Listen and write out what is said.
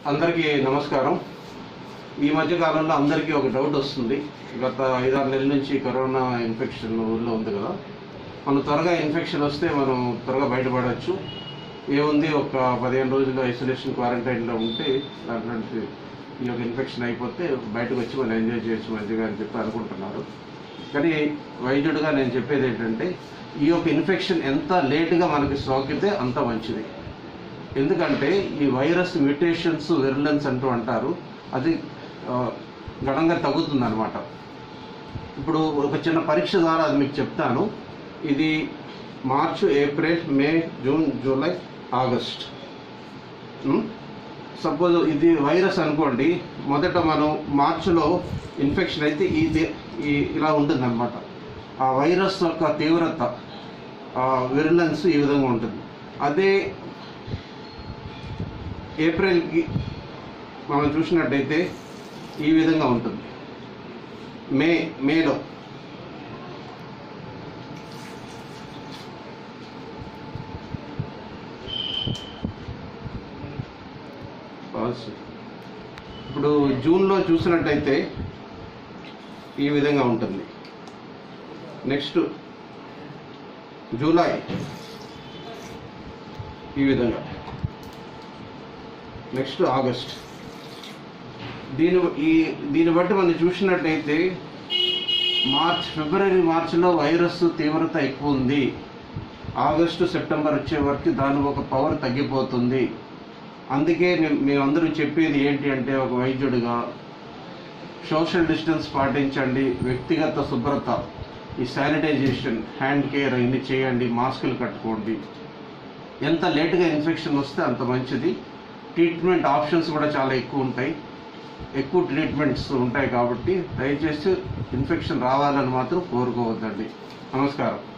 అందరికీ నమస్కారం ఈ మధ్య కాలంలో అందరికీ ఒక డౌట్ వస్తుంది గత ఐదారు నెలల నుంచి కరోనా ఇన్ఫెక్షన్ ఊళ్ళో ఉంది కదా మనం త్వరగా ఇన్ఫెక్షన్ వస్తే మనం త్వరగా బయటపడవచ్చు ఏముంది ఒక పదిహేను రోజులు ఐసోలేషన్ క్వారంటైన్లో ఉంటే దాంట్లో నుంచి ఈ యొక్క ఇన్ఫెక్షన్ అయిపోతే బయటకు వచ్చి మనం ఎంజాయ్ చేయొచ్చు మంచిగా అని చెప్పి అనుకుంటున్నారు కానీ వైద్యుడిగా నేను చెప్పేది ఏంటంటే ఈ యొక్క ఇన్ఫెక్షన్ ఎంత లేటుగా మనకి సోకితే అంత మంచిది ఎందుకంటే ఈ వైరస్ మ్యూటేషన్స్ విరులెన్స్ అంటూ అంటారు అది ఆ, గణంగా తగ్గుతుంది అనమాట ఇప్పుడు ఒక చిన్న పరీక్ష ద్వారా అది మీకు చెప్తాను ఇది March April May June July August suppose ఇది వైరస్ అనుకోండి మొదట మనం మార్చిలో ఇన్ఫెక్షన్ అయితే ఇది ఈ ఇలా ఉంటుందన్నమాట ఆ వైరస్ యొక్క తీవ్రత విరులెన్స్ ఈ విధంగా ఉంటుంది అదే ఏప్రిల్కి మనం చూసినట్టయితే ఈ విధంగా ఉంటుంది మే మేలో పాస్. ఇప్పుడు జూన్లో చూసినట్టయితే ఈ విధంగా ఉంటుంది నెక్స్ట్ జూలై ఈ విధంగా నెక్స్ట్ ఆగస్ట్ దీని ఈ దీన్ని బట్టి మనం చూసినట్టయితే మార్చ్ ఫిబ్రవరి మార్చిలో వైరస్ తీవ్రత ఎక్కువ ఉంది ఆగస్టు సెప్టెంబర్ వచ్చే వరకు దాని ఒక పవర్ తగ్గిపోతుంది అందుకే నేను మేమందరూ చెప్పేది ఏంటి అంటే ఒక వైద్యుడిగా సోషల్ డిస్టెన్స్ పాటించండి వ్యక్తిగత శుభ్రత ఈ శానిటైజేషన్ హ్యాండ్ కేర్ ఇన్ని చేయండి మాస్కులు కట్టుకోండి ఎంత లేట్గా ఇన్ఫెక్షన్ వస్తే అంత మంచిది ట్రీట్మెంట్ ఆప్షన్స్ కూడా చాలా ఎక్కువ ఉంటాయి ఎక్కువ ట్రీట్మెంట్స్ ఉంటాయి కాబట్టి దయచేసి ఇన్ఫెక్షన్ రావాలని మాత్రం కోరుకోవద్దండి నమస్కారం